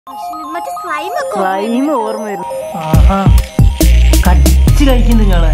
മറ്റേ സ്ലൈം ഒക്കെ ക്ലൈം ഓർമ്മ വരുന്നു ആഹാ കടിച്ച് കഴിക്കുന്നു ഞങ്ങളെ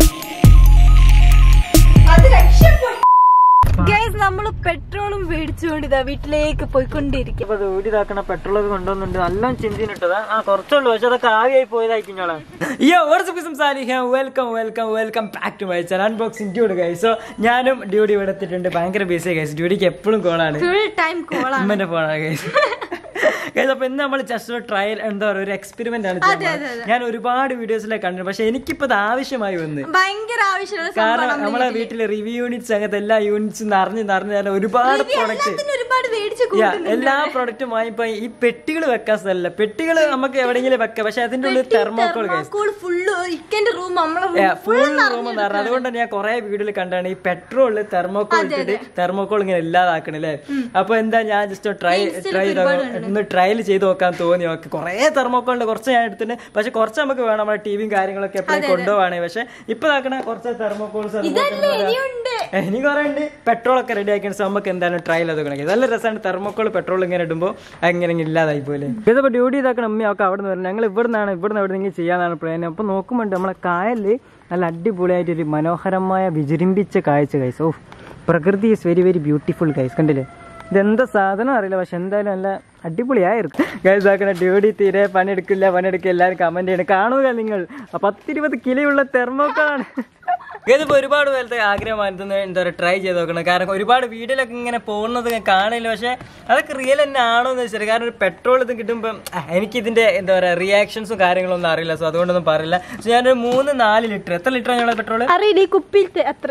ഗൈസ് നമ്മള് പെട്രോളും മേടിച്ചുകൊണ്ട് ഇതാ വീട്ടിലേക്ക് പോയിക്കൊണ്ടിരിക്കും ഇപ്പൊ വീട് ഇതാക്കണ പെട്രോൾ ഒക്കെ കൊണ്ടുവന്നുണ്ട് നല്ല ചിന്തിനിട്ടതാ ആ കുറച്ചുള്ളൂ പക്ഷെ അതൊക്കെ ആവിയായി പോയതായിരിക്കും ഞങ്ങളെ yo welcome welcome welcome back to my channel unboxing dude guys so ഞാനും ഡ്യൂട്ടി ഇവിടെ എത്തിയിട്ടുണ്ട് ഭയങ്കര ബിസി ഗൈസ് ഡ്യൂട്ടിക്ക് എപ്പോഴും കോളാണ് ഫുൾ ടൈം കോളാണ് ഉമ്മന്റെ ഫോണാണ് ഗൈസ് ഗൈസ് അപ്പൊ ഇന്ന് നമ്മൾ ജസ്റ്റ് ഒരു ട്രയൽ എന്താ പറയുക ഒരു എക്സ്പെരിമെന്റ് ആണ് ചെയ്യാൻ പോകുന്നത്. ഞാൻ ഒരുപാട് വീഡിയോസിലൊക്കെ കണ്ടു പക്ഷെ എനിക്കിപ്പോ ഇത് ആവശ്യമായി വന്ന് ഭയങ്കര ആവശ്യമുള്ള കാരണം സംഭവം നമ്മളെ വീട്ടില് റിവ്യൂ യൂണിറ്റ്സ് അങ്ങനത്തെ എല്ലാ യൂണിറ്റ്സും നിറഞ്ഞ് നിറഞ്ഞ് നിറഞ്ഞ് ഒരുപാട് പ്രൊഡക്റ്റ് എല്ലാത്തിനും ഒരുപാട് മേടിച്ച് യാ, എല്ലാ പ്രൊഡക്റ്റും വാങ്ങിപ്പോ ഈ പെട്ടികൾ വെക്കാൻ സ്ഥലമില്ല പെട്ടികൾ നമുക്ക് എവിടെയെങ്കിലും വെക്കാം പക്ഷെ അതിന്റെ ഉള്ളിൽ തെർമോക്കോൾ ഗൈസ് സ്കൂൾ ഫുള്ള് ഇക്കന്റെ റൂം നമ്മളെ ഫുൾ റൂം എന്ന് പറഞ്ഞത് അതുകൊണ്ട് ഞാൻ കുറെ വീഡിയോയിൽ കണ്ടാണ് ഈ പെട്രോളില് തെർമോക്കോൾ ഇട്ടിട്ട് തെർമോക്കോൾ ഇങ്ങനെ ഇല്ലാതാക്കണല്ലേ അപ്പൊ എന്താ ഞാൻ ജസ്റ്റ് ട്രൈ ട്രൈ ഒന്ന് ട്രയൽ ചെയ്ത് നോക്കാൻ തോന്നി ഓക്കെ കുറെ തെർമോക്കോളുണ്ട് കുറച്ച് ഞാൻ എടുത്തിട്ടുണ്ട് പക്ഷെ കുറച്ച് നമുക്ക് വേണം നമ്മുടെ ടിവിയും കാര്യങ്ങളൊക്കെ എപ്പോഴും കൊണ്ടുപോവാണ് പക്ഷെ ഇപ്പൊ ഇതാക്കണ കുറച്ച് തെർമോക്കോൾസ് ഇനിയുണ്ട് ഇനി കുറെ ഉണ്ട് പെട്രോൾ ഒക്കെ റെഡി ആക്കിയ നമുക്ക് എന്തായാലും ട്രയൽ അത് കണക്കി നല്ല രസമാണ് തെർമോക്കോൾ പെട്രോൾ ഇങ്ങനെ ഇടുമ്പോൾ അങ്ങനെ ഇങ്ങനെ ഇല്ലാതായി പോലെ ഇതിപ്പോ ഡ്യൂട്ടി ഇതാക്കണം അമ്മയൊക്കെ അവിടെ നിന്ന് വരണം ഞങ്ങൾ ഇവിടെ നിന്നാണ് ഇവിടെ നിന്ന് എവിടെ നിന്ന് ചെയ്യാന്നാണ് പ്ലാൻ അപ്പൊ നോക്കുമ്പോണ്ട് നമ്മളെ കായലില് നല്ല അടിപൊളിയായിട്ട് ഒരു മനോഹരമായ വിജൃംഭിച്ച കാഴ്ച കൈസ് ഓ പ്രകൃതി is very very beautiful guys കണ്ടില്ലേ ഇതെന്താ സാധനം അറിയില്ല പക്ഷെ എന്തായാലും നല്ല അടിപൊളിയായിരുന്നു ഗൈസ് ആക്കണ ഡ്യൂട്ടി തീരെ പണിയെടുക്കില്ല പണിയെടുക്കില്ല എല്ലാവരും കമന്റ് ചെയ്യണം കാണുക നിങ്ങൾ ആ പത്തിരുപത് കിലോയുള്ള തെർമോക്കോളാണ് ഇതിപ്പോ ഒരുപാട് പേരത്തെ ആഗ്രഹമായിരുന്നു എന്താ പറയുക ട്രൈ ചെയ്ത് നോക്കണം കാരണം ഒരുപാട് വീഡിയോയിലൊക്കെ ഇങ്ങനെ പോകുന്നത് ഞാൻ കാണില്ല പക്ഷെ അതൊക്കെ റിയൽ തന്നെ ആണോ എന്ന് വെച്ചാൽ കാരണം ഒരു പെട്രോൾ ഇത് കിട്ടുമ്പോൾ എനിക്ക് ഇതിന്റെ എന്താ പറയുക റിയാക്ഷൻസും കാര്യങ്ങളൊന്നും അറിയില്ല സോ അതുകൊണ്ടൊന്നും പറയില്ല സോ ഞാനൊരു മൂന്ന് നാല് ലിറ്റർ എത്ര ലിറ്റർ ഞങ്ങളെ പെട്രോൾ അറിയില്ല ഈ കുപ്പിയിലത്തെ അത്ര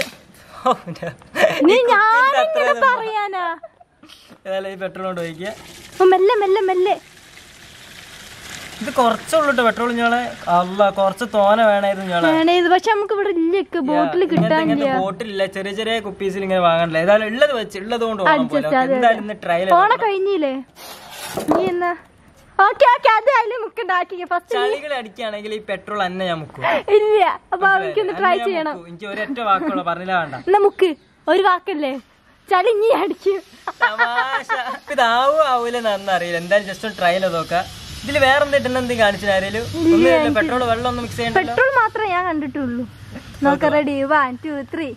നീ ഞാനെങ്ങനെ പറയാനാ ഏതായാലും ഈ പെട്രോൾ കൊണ്ട് ഒഴിക്കുക ഓ, മെല്ലെ മെല്ലെ മെല്ലെ ഇത് കുറച്ചുള്ളൂ കേട്ടോ പെട്രോൾ ഞങ്ങളെ അല്ല കുറച്ച് തോന വേണമായിരുന്നു ഞങ്ങളെ വേണേ ഇത് പക്ഷെ നമുക്ക് ഇവിടെ ഇല്ലക്ക് ബോട്ടിൽ കിട്ടാനില്ല ബോട്ടിലില്ല ചെറിയ ചെറിയ കുപ്പീസിൽ ഇങ്ങനെ വാങ്ങാനില്ല ഏതായാലും ഉള്ളത് വെച്ച് ഉള്ളത് കൊണ്ട് പോകണം പോലെ Okay, എന്തായാലും ഇന്ന് ട്രയൽ ഓണ കഴിഞ്ഞില്ലേ നീ എന്നാ ഓക്കെ ഓക്കെ അത് അതിൽ മുക്കുണ്ടാക്കി ഫസ്റ്റ് ചളികൾ അടിക്കുകയാണെങ്കിൽ ഈ പെട്രോൾ തന്നെ ഞാൻ മുക്കും ഇല്ല അപ്പൊ എനിക്കൊന്ന് ട്രൈ അന്ന് ഞാൻ ചെയ്യണം മുക്കും. എനിക്ക് ഒരൊറ്റ വാക്കുള്ള പറഞ്ഞില്ല വേണ്ട എന്നാ മുക്ക് ഒരു വാക്കല്ലേ ചളി നീ അടിക്കും തമാശ ഇപ്പൊ ഇതാവോ ആവൂല എന്നറിയില്ല എന്തായാലും ജസ്റ്റ് ഒന്ന് ട്രൈ ചെയ്ത് നോക്കാം ഇതിൽ വേറെ എന്തെങ്കിലും എന്തെങ്കിലും കാണിച്ചു ആരേലും ഒന്നും പെട്രോൾ വെള്ളം ഒന്നും മിക്സ് ചെയ്യണ്ടല്ലോ പെട്രോൾ മാത്രമേ ഞാൻ കണ്ടിട്ടുള്ളൂ നോക്ക റെഡി വൺ ടു ത്രീ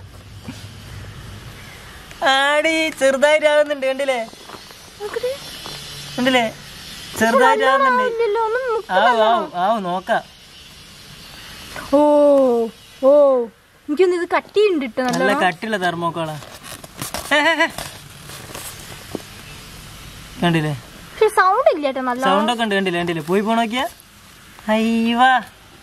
ആടി ചെറുതായിട്ടാവുന്നുണ്ട് കണ്ടില്ലേ കണ്ടില്ലേ ചെറുതായിട്ടാവുന്നുണ്ട് ഇല്ലല്ലോ ഒന്നും മു- ആവും ആവും ആവും നോക്കാം ഓ ഓ എനിക്കൊന്ന് ഇത് കട്ടിയുണ്ട് ഇട്ടോ നല്ല നല്ല കട്ടിയുള്ള തെർമോക്കോളാ കണ്ടില്ലേ പക്ഷെ സൗണ്ട് ഇല്ല കേട്ടോ നല്ല സൗണ്ട് ഒക്കെ ഉണ്ട് കണ്ടില്ലേ കണ്ടില്ലേ പോയി പോണോക്കിയാ അയ്യവാ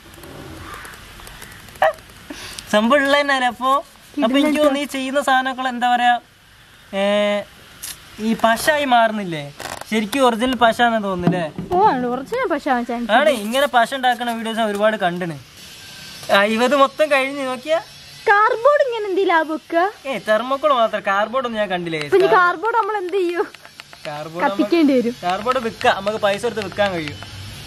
സംഭവം ഉള്ള തന്നെയല്ലേ അപ്പൊ അപ്പൊ എനിക്ക് തോന്നുന്നു ഈ ചെയ്യുന്ന സാധനങ്ങൾ എന്താ പറയാ ഏ, ഈ പശായി മാറുന്നില്ലേ ശരിക്കും ഒറിജിനൽ പശ എന്ന് തോന്നുന്നില്ലേ ഓ ഒറിജിനൽ പക്ഷെ ചാൻസ് ആണ് ഇങ്ങനെ പശ ഉണ്ടാക്കുന്ന വീഡിയോസ് ഞാൻ ഒരുപാട് കണ്ടിന് അയ്യവത് മൊത്തം കഴിഞ്ഞ് നോക്കിയാ കാർബോർഡ് ഇങ്ങനെ എന്തിലാ വെക്കുക ഏ തെർമോക്കോൾ മാത്രം കാർബോർഡ് ഒന്നും ഞാൻ കണ്ടില്ലേ അപ്പൊ ഇനി കാർബോർഡ് നമ്മൾ എന്ത് ചെയ്യൂ കാർബോർഡ് കത്തിക്കേണ്ടി വരും കാർബോർഡ് വിൽക്കാം നമുക്ക് പൈസ കൊടുത്ത് വിൽക്കാൻ കഴിയും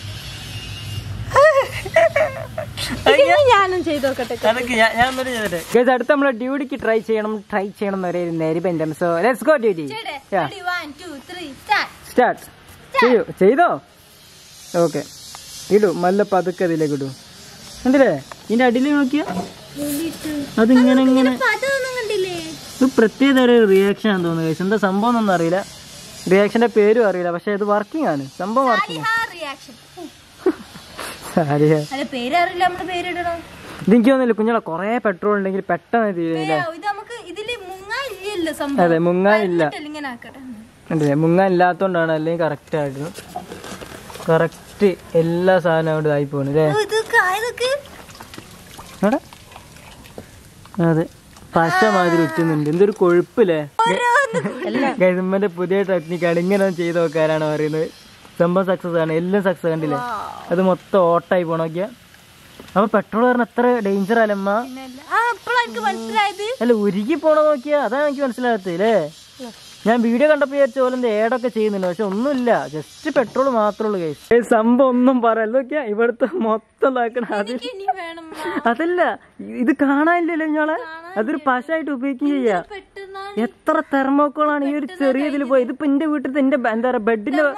ഇനി ഞാനും ചെയ്ത് നോക്കട്ടെ അതൊക്കെ ഞാൻ ഞാൻ ഒന്നുകൂടി ചെയ്തിട്ട് അടുത്ത നമ്മളെ ഡ്യൂട്ടിക്ക് ട്രൈ ചെയ്യണം ട്രൈ ചെയ്യണം എന്ന് പറയുന്ന നേരിപ്പം so let's go duty start ചെയ്യൂ ചെയ്തോ ഓക്കെ ഇടൂ നല്ല പതുക്കെ അതിലേക്ക് ഇടൂ കണ്ടില്ലേ ഇതിന്റെ അടിയിൽ നോക്കിയാ അതിങ്ങനെ ഇങ്ങനെ അതൊന്നും കണ്ടില്ലേ ഇത് പ്രത്യേക ഒരു റിയാക്ഷൻ ആണെന്ന് തോന്നുന്നു guys. എന്താ സംഭവം എന്നൊന്നും അറിയില്ല റിയാക്ഷന്റെ പേരും അറിയില്ല പക്ഷെ ഇത് വർക്കിംഗ് ആണ് സംഭവം വർക്കിംഗ് റിയാക്ഷൻ അറിയാ അല്ല പേര് അറിയില്ല നമ്മള് പേരിടണം ഇതെനിക്ക് തോന്നുന്നില്ല കുഞ്ഞോളെ കുറെ പെട്രോൾ ഉണ്ടെങ്കിൽ പെട്ടെന്ന് തീരുന്നില്ല ഇത് നമുക്ക് ഇതില് മുങ്ങാൻ ഇല്ലല്ലോ സംഭവം അതെ മുങ്ങാനില്ല ഇങ്ങനെ ആക്കട്ടെ കണ്ടില്ലേ മുങ്ങാൻ ഇല്ലാത്തോണ്ടാണ് അല്ലെങ്കിൽ കറക്റ്റ് ആയിരുന്നു കറക്റ്റ് എല്ലാ സാധനവും അവിടെ ആയി പോണു അല്ലേ ഇത് ഇതൊക്കെ എടാ അതെ പശ മാതിരി ഉറ്റുന്നുണ്ട് എന്തൊരു കൊഴുപ്പില്ലേ ഗൈസമ്മന്റെ പുതിയ ടെക്നിക്കാണ് ഇങ്ങനെ ഒന്ന് ചെയ്ത് നോക്കാനാണ് പറയുന്നത് സംഭവം സക്സസ് ആണ് എല്ലാം സക്സസ് കണ്ടില്ലേ അത് മൊത്തം ഓട്ടായി പോണോക്കിയ അപ്പൊ പെട്രോൾ പറഞ്ഞ എത്ര ഡേഞ്ചർ അല്ലമ്മ ആ ഇപ്പോഴാണ് എനിക്ക് മനസ്സിലായത് അല്ല ഉരുകി പോണ നോക്കിയാ അതാണ് എനിക്ക് മനസ്സിലാകത്തേ അല്ലേ ഞാൻ വീഡിയോ കണ്ടപ്പോ വിചാരിച്ച പോലെ എന്താ ഏടൊക്കെ ചെയ്യുന്നുണ്ട് പക്ഷെ ഒന്നുമില്ല ജസ്റ്റ് പെട്രോൾ മാത്രമേ ഉള്ളൂ guys. സംഭവം ഒന്നും പറയല്ല നോക്കിയാ ഇവിടുത്തെ മൊത്തം ഇതാക്കണ അത് ഇനി വേണം അതല്ല ഇത് കാണാനില്ലല്ലോ ഞങ്ങളെ അതൊരു പശായിട്ട് ഉപയോഗിക്കുകയും ചെയ്യാ പെട്ടെന്നാണ് എത്ര തെർമോക്കോളാണ് ഈ ഒരു ചെറിയ ഇതിൽ പോയി ഇതിപ്പോ എന്റെ വീട്ടിൽ എന്റെ ബ- എന്താ പറയാ ബെഡിന്റെ മക്കളാണ്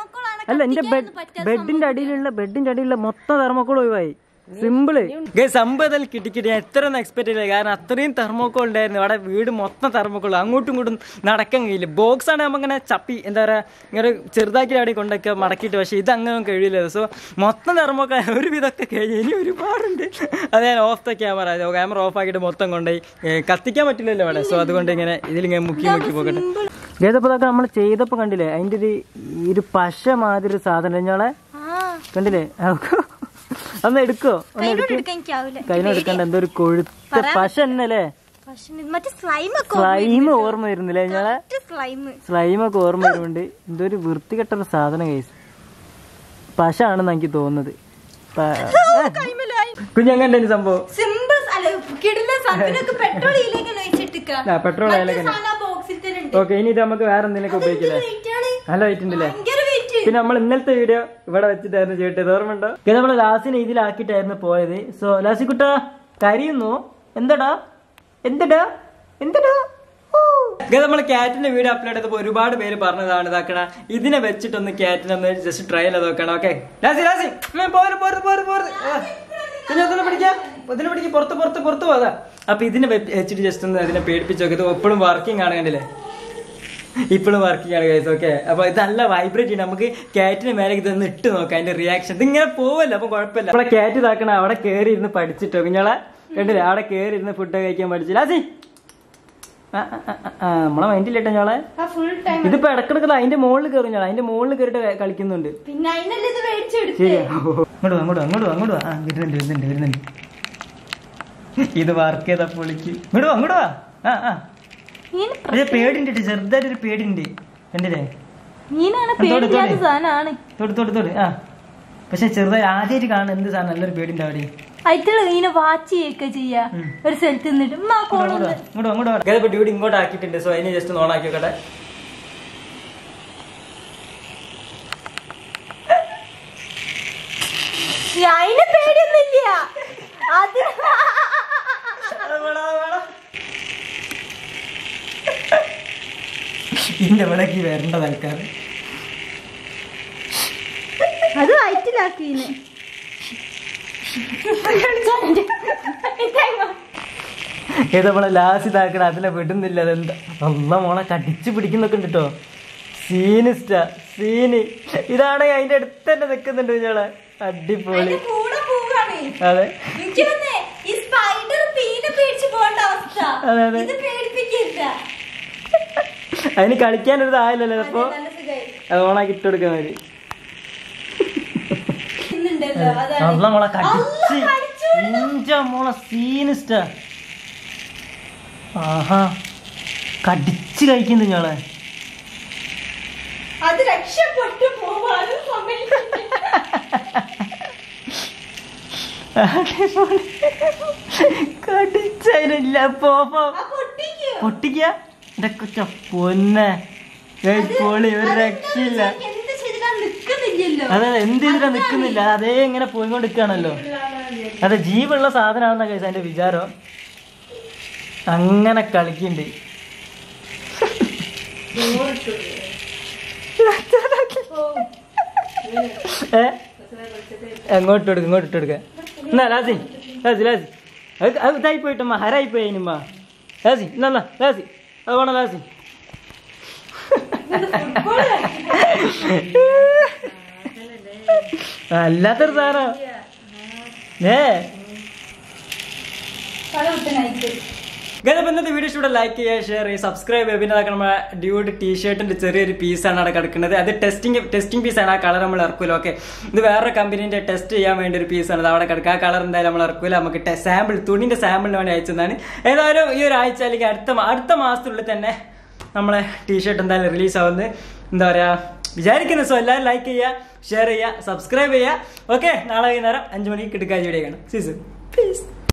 അല്ല എന്റെ ബെഡിന്റെ അടിയിലുള്ള ബെഡിന്റെ അടിയിലുള്ള മൊത്തം തെർമോക്കോൾ ഒഴിവായി സിമ്പിള് സംഭവത്തിൽ കിട്ടിക്കിട്ട് ഞാൻ എത്ര ഒന്നും എക്സ്പെക്ട് ചെയ്തില്ല കാരണം അത്രയും തെർമോക്കോൾ ഉണ്ടായിരുന്നു അവിടെ വീട് മൊത്തം തെർമോക്കോൾ അങ്ങോട്ടും ഇങ്ങോട്ടും നടക്കാൻ കഴിയില്ല ബോക്സ് ആണ് നമ്മങ്ങനെ ചപ്പി എന്താ പറയാ ഇങ്ങനെ ചെറുതാക്കി അവിടെ കൊണ്ടൊക്കെ മടക്കിയിട്ട് പക്ഷേ ഇത് അങ്ങനെ കഴിയില്ല സോ മൊത്തം തെർമോക്കോൾ ഒരു വിധമൊക്കെ കഴിഞ്ഞു ഇനി ഒരുപാടുണ്ട് അത് ഞാൻ off the camera camera off ആക്കിയിട്ട് മൊത്തം കൊണ്ടുപോയി ഏ, കത്തിക്കാൻ പറ്റില്ലല്ലോ അവിടെ സോ അതുകൊണ്ട് ഇങ്ങനെ ഇതിലിങ്ങനെ മുക്കി മുക്കി പോകട്ടെ ഏതപ്പോ ഇതൊക്കെ നമ്മൾ ചെയ്തപ്പോ കണ്ടില്ലേ അതിന്റെ ഒരു ഈ ഒരു പശ മാതിരി ഒരു സാധനം ഞങ്ങളെ ആ കണ്ടില്ലേ ഒന്ന് എടുക്കോ ഒന്ന് കൈനോട് എടുക്ക് എടുക്കാൻ എനിക്കാവൂല കയ്യിലെടുക്കണ്ട എന്തോ ഒരു കൊഴുത്ത പശ എന്നല്ലേ പക്ഷെ ഇത് മറ്റേ സ്ലൈം ഒക്കെ സ്ലൈം ഓർമ്മ വരുന്നില്ലേ ഞങ്ങളെ സ്ലൈം സ്ലൈം ഒക്കെ ഓർമ്മ വരുന്നുണ്ട് എന്തോ ഒരു വൃത്തികെട്ട ഒരു സാധനം കേസ് പശ ആണെന്ന് എനിക്ക് തോന്നുന്നത് കുഞ്ഞങ്ങനെ സംഭവം സിമ്പിൾ അല്ല കിടില സാധനത്തിനൊക്കെ പെട്രോൾ ഇതിലേക്ക് ഒഴിച്ചിട്ടിക്ക ആ, പെട്രോൾ അതിലേക്ക് ബോക്സിൽ തന്നെ ഉണ്ട് ഓക്കെ ഇനി ഇത് നമുക്ക് വേറെ എന്തെങ്കിലും ഉപയോഗിക്കില്ലേ വെയിറ്റ് ആണ് നല്ല വെയിറ്റ് ഉണ്ടല്ലേ ഭയങ്കര വെയിറ്റ് പിന്നെ നമ്മൾ ഇന്നലത്തെ വീഡിയോ ഇവിടെ വെച്ചിട്ടായിരുന്നു ചെയ്തിട്ട് ഓർമ്മയുണ്ടോ ഇത് നമ്മൾ ലാസിനെ ഇതിലാക്കിയിട്ടായിരുന്നു പോയത് സോ ലാസി കുട്ട കരയുന്നു എന്തടാ എന്തടാ എന്തടാ നമ്മൾ ക്യാറ്റിന്റെ വീഡിയോ അപ്ലോഡ് ചെയ്തപ്പോൾ ഒരുപാട് പേര് പറഞ്ഞതാണ് ഇതാക്കണ ഇതിനെ വെച്ചിട്ടൊന്ന് ക്യാറ്റിനെ ഒന്ന് ജസ്റ്റ് ട്രയൽ ചെയ്ത് നോക്കണം ഓക്കെ ലാസി ലാസി ഉം, പോര് പോര് പോര് പോര് ആ. പിന്നെ ഇതിനെ പിടിക്കാം ഇതിനെ പിടിക്കാം പുറത്ത് പുറത്ത് പുറത്ത് പോകാ അപ്പൊ ഇതിനെ വെ- വെച്ചിട്ട് ജസ്റ്റ് ഒന്ന് അതിനെ പേടിപ്പിച്ച് നോക്കി ഇത് എപ്പോഴും വർക്കിംഗ് ആണ് കണ്ടില്ലേ ഇപ്പോഴും വർക്കിംഗ് ആണ് ഗൈസ് ഓക്കെ അപ്പൊ ഇത് നല്ല വൈബ്രേറ്റ് ചെയ്യണം നമുക്ക് കാറ്റിന് മേലെ ഇതൊന്ന് ഇട്ട് നോക്കാം അതിന്റെ റിയാക്ഷൻ ഇത് ഇങ്ങനെ പോവല്ലോ അപ്പൊ കുഴപ്പമില്ല നമ്മളെ കാറ്റ് ഇതാക്കണം അവിടെ കയറി ഇരുന്ന് പഠിച്ചിട്ടോ കുഞ്ഞോളെ കണ്ടില്ലേ അവിടെ കയറി ഇരുന്ന് ഫുഡ് കഴിക്കാൻ പഠിച്ചില്ല അസി ആ, ആ, ആ, ആ, നമ്മളെ മൈൻഡില്ലേട്ടോ ഞങ്ങളെ ആ ഫുൾ ടൈം ഇതിപ്പോ ഇടക്കിടക്ക് അതിന്റെ മുകളിൽ കയറി ഞങ്ങളെ അതിന്റെ മുകളിൽ കയറിയിട്ട് കളിക്കുന്നുണ്ട് പിന്നെ അതിനല്ലേ ഇത് മേടിച്ചെടുത്ത് ശരിയാ അങ്ങോട്ട് വാ, അങ്ങോട്ട് വാ, അങ്ങോട്ട് വാ, അങ്ങോട്ട് വാ. ആ വരുന്നുണ്ട് വരുന്നുണ്ട് വരുന്നുണ്ട് ഇത് വർക്ക് ചെയ്താ പൊളിക്ക് ഇങ്ങോട്ട് വാ അങ്ങോട്ട് വാ ആ ആ മീൻ പക്ഷെ പേടിണ്ട് ട്ടോ, ചെറുതായിട്ടൊരു പേടിണ്ട് കണ്ടില്ലേ മീനാണ് തൊട്, പേടിക്കാത്ത തൊട്. സാധനമാണ് തൊട്ട് തൊട്ട് തൊട്ട് ആ പക്ഷെ ചെറുതായി ആദ്യമായിട്ട് കാണുന്ന എന്ത് സാധനം നല്ലൊരു പേടിണ്ട് അവിടെ അയറ്റുള്ള മീനെ വാച്ച് ചെയ്യൊക്കെ ചെയ്യാ ഒരു സ്ഥലത്ത് നിന്നിട്ട് ഉമ്മ കോളൊന്ന് ഇങ്ങോട്ട് വാ, അങ്ങോട്ട് വാ. ഇപ്പൊ ഡ്യൂട്ടി ഇങ്ങോട്ട് ആക്കിയിട്ടുണ്ട് സോ അതിന് ജസ്റ്റ് ഒന്ന് ഓണാക്കി നോക്കട്ടെ അതിന് പേടിയൊന്നുമില്ല അത് ഇതിന്റെ ഇവിടേക്ക് വരേണ്ടത് ആൾക്കാർ അത് വയറ്റിലാക്കീന് ഏത് നമ്മളെ ലാസ്റ്റ് ഇതാക്കണം അതിനെ വിടുന്നില്ല അതെന്താ നല്ല മോളെ കടിച്ചു പിടിക്കുന്നൊക്കെ ഉണ്ട് കേട്ടോ സീനിസ്റ്റ സീന് ഇതാണെങ്കിൽ അതിന്റെ അടുത്ത് തന്നെ നിൽക്കുന്നുണ്ട് ഞങ്ങളെ അടിപൊളി കൂടെ പോവാണ് അതെ എനിക്ക് വന്നേ ഈ സ്പൈഡർ പീനെ പേടിച്ച് പോകേണ്ട അവസ്ഥ അതെ, അതെ. ഇത് പേടിപ്പിക്കില്ല അതിന് കളിക്കാനൊരു ആയില്ലല്ലോ അപ്പൊ നല്ല സുഖായി അത് ഓണാക്കി ഇട്ടെടുക്കാൻ മതി ഇന്നുണ്ടല്ലോ അതാണ് നല്ല മോളെ കടിച്ച് അള്ളാ, കടിച്ചു ഇഞ്ച മോളെ സീനിസ്റ്റ ആഹാ കടിച്ച് കഴിക്കുന്നു ഞങ്ങളെ അത് രക്ഷപ്പെട്ടു പോവാനും സമ്മതിക്കില്ല കടിച്ചതിനില്ല പോപ്പോ ആ പൊട്ടിക്കോ പൊട്ടിക്ക എന്റെ കൊച്ച പൊന്നെ ഏയ് പൊളി ഒരു രക്ഷയില്ല എന്ത് ചെയ്തിട്ടാ നിക്കുന്നില്ലല്ലോ അതെ അതെ, എന്ത് ഇതിലാ നിക്കുന്നില്ല അതേ ഇങ്ങനെ പോയിക്കൊണ്ടിരിക്കുകയാണല്ലോ അതെ ജീവുള്ള സാധനമാണെന്ന കേസ് അതിന്റെ വിചാരം അങ്ങനെ കളിക്കുന്നുണ്ട് ഏ എങ്ങോട്ട് എടുക്ക ഇങ്ങോട്ട് ഇട്ട് എടുക്ക എന്നാ ലാസി ലാസി ലാസി അത് അത് ഇതായി പോയിട്ടമ്മ ഹരായി പോയി അതിനുമ്മ ലാസി എന്നാ ലാസി അത് വേണം ലാസി അല്ലാത്തൊരു സാധനം ഏ ഗതപ്പം ഇന്നത്തെ വീഡിയോ ഇഷ്ടം ലൈക്ക് ചെയ്യുക ഷെയർ ചെയ്യുക സബ്സ്ക്രൈബ് ചെയ്യുക പിന്നെ അതൊക്കെ നമ്മുടെ ഡ്യൂഡ് ടീഷർട്ടിന്റെ ചെറിയൊരു പീസാണ് അവിടെ കിടക്കുന്നത് അത് ടെസ്റ്റിംഗ് ടെസ്റ്റിംഗ് പീസാണ് ആ കളർ നമ്മൾ ഇറക്കൂല ഓക്കെ ഇത് വേറെ കമ്പനീന്റെ ടെസ്റ്റ് ചെയ്യാൻ വേണ്ടി ഒരു പീസാണ് അത് അവിടെ കിടക്കുക ആ കളർ എന്തായാലും നമ്മൾ ഇറക്കൂല നമുക്ക് സാമ്പിൾ തുണിന്റെ സാമ്പിളിന് വേണ്ടി അയച്ചതാണ് ഏതായാലും ഈ ഒരു ആഴ്ച അല്ലെങ്കിൽ അടുത്ത മാ- അടുത്ത മാസത്തിനുള്ളിൽ തന്നെ നമ്മളെ ടീഷർട്ട് എന്തായാലും റിലീസ് ആവുന്നത് എന്താ പറയാ വിചാരിക്കുന്നു സോ എല്ലാവരും ലൈക്ക് ചെയ്യുക ഷെയർ ചെയ്യുക സബ്സ്ക്രൈബ് ചെയ്യുക ഓക്കെ നാളെ വൈകുന്നേരം അഞ്ചു മണിക്ക് കിടക്കാഴ്ച വീഡിയോ കാണാം സീസൺ പ്ലീസ്